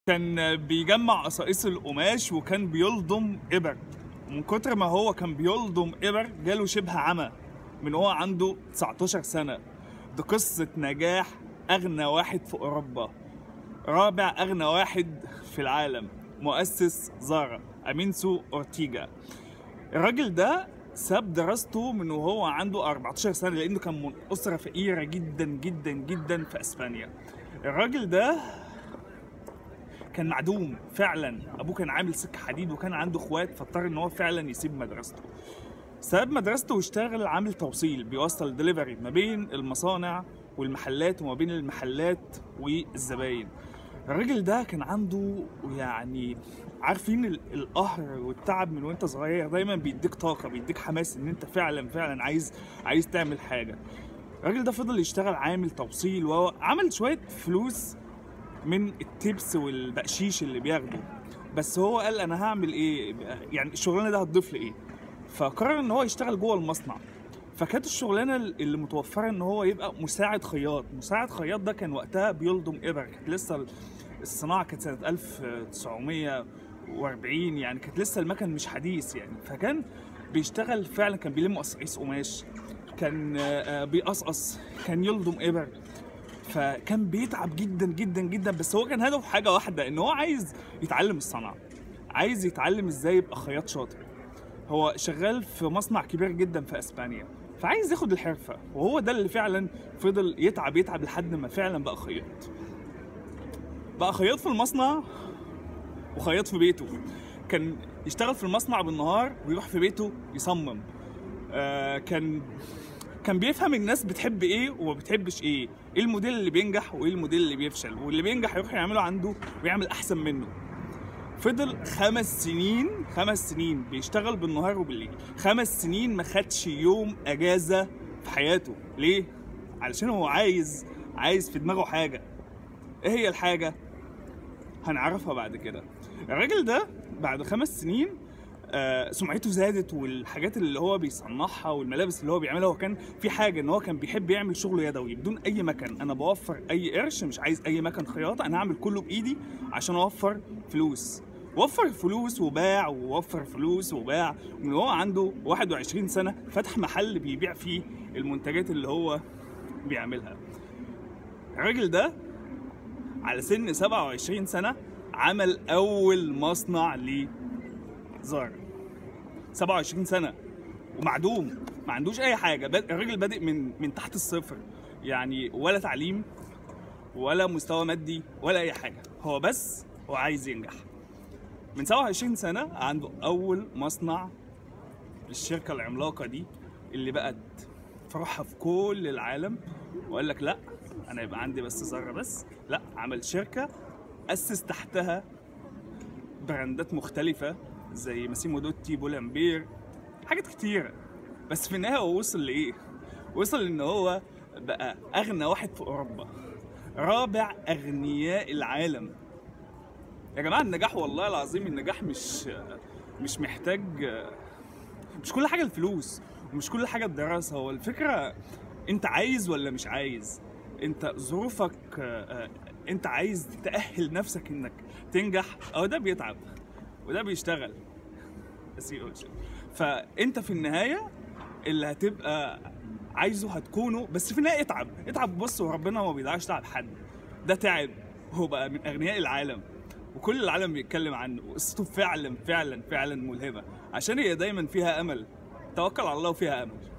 كان بيجمع قصاقيس القماش وكان بيلضم ابر من كتر ما هو كان بيلضم ابر جاله شبه عمى من هو عنده 19 سنه دي قصه نجاح اغنى واحد في اوروبا رابع اغنى واحد في العالم مؤسس زارا امينسو اورتيجا الراجل ده ساب دراسته من وهو عنده 14 سنه لانه كان من اسره فقيره جدا جدا جدا في اسبانيا الراجل ده كان معدوم فعلا ابوه كان عامل سكه حديد وكان عنده اخوات فاضطر ان هو فعلا يسيب مدرسته ساب مدرسته واشتغل عامل توصيل بيوصل دليفري ما بين المصانع والمحلات وما بين المحلات والزباين الراجل ده كان عنده يعني عارفين ال- القهر والتعب من وانت صغير دايما بيديك طاقه بيديك حماس ان انت فعلا فعلا عايز عايز تعمل حاجه الراجل ده فضل يشتغل عامل توصيل وعمل شويه فلوس من التبس والبقشيش اللي بياخده بس هو قال انا هعمل ايه يعني الشغلانه ده هتضيف لي ايه فقرر ان هو يشتغل جوه المصنع فكانت الشغلانه اللي متوفره ان هو يبقى مساعد خياط مساعد خياط ده كان وقتها بيلضم ابر كانت لسه الصناعه كانت سنه 1940 يعني كانت لسه المكن مش حديث يعني فكان بيشتغل فعلا كان بيلم قصاقيس قماش كان آه، آه، بيقصقص كان يلضم ابر فكان بيتعب جدا جدا جدا بس هو كان هدفه حاجه واحده ان هو عايز يتعلم الصنعه عايز يتعلم ازاي يبقى خياط شاطر هو شغال في مصنع كبير جدا في اسبانيا فعايز ياخد الحرفه وهو ده اللي فعلا فضل يتعب يتعب لحد ما فعلا بقى خياط بقى خياط في المصنع وخياط في بيته كان يشتغل في المصنع بالنهار ويروح في بيته يصمم آه كان كان بيفهم الناس بتحب ايه وما بتحبش ايه ايه الموديل اللي بينجح وايه الموديل اللي بيفشل واللي بينجح يروح يعمله عنده ويعمل احسن منه فضل خمس سنين خمس سنين بيشتغل بالنهار وبالليل خمس سنين ما خدش يوم اجازه في حياته ليه علشان هو عايز عايز في دماغه حاجه ايه هي الحاجه هنعرفها بعد كده الراجل ده بعد خمس سنين آه، سمعته زادت والحاجات اللي هو بيصنعها والملابس اللي هو بيعملها هو كان في حاجه ان هو كان بيحب يعمل شغله يدوي بدون اي مكن انا بوفر اي قرش مش عايز اي مكن خياطه انا هعمل كله بايدي عشان اوفر فلوس وفر فلوس وباع ووفر فلوس وباع من هو عنده 21 سنه فتح محل بيبيع فيه المنتجات اللي هو بيعملها الراجل ده على سن 27 سنه عمل اول مصنع لزارا 27 سنه ومعدوم ما عندوش اي حاجه بد- الراجل بادئ من من تحت الصفر يعني ولا تعليم ولا مستوى مادي ولا اي حاجه هو بس هو عايز ينجح من 27 سنه عنده اول مصنع للشركه العملاقه دي اللي بقت فرحها في كل العالم وقال لك لا انا يبقى عندي بس ذره بس لا عمل شركه اسس تحتها براندات مختلفه زي ماسيمو دوتي بولامبير حاجات كتيره بس في النهايه هو وصل لايه وصل ان هو بقى اغنى واحد في اوروبا رابع اغنياء العالم يا جماعه النجاح والله العظيم النجاح مش مش محتاج مش كل حاجه الفلوس ومش كل حاجه الدراسه هو الفكره انت عايز ولا مش عايز انت ظروفك آه، آه، انت عايز تأهل نفسك انك تنجح او ده بيتعب وده بيشتغل بس يقولش. فانت في النهايه اللي هتبقى عايزه هتكونه بس في النهايه اتعب اتعب بص وربنا ما بيضيعش تعب حد ده تعب هو بقى من اغنياء العالم وكل العالم بيتكلم عنه وقصته فعلا فعلا فعلا ملهمه عشان هي دايما فيها امل توكل على الله وفيها امل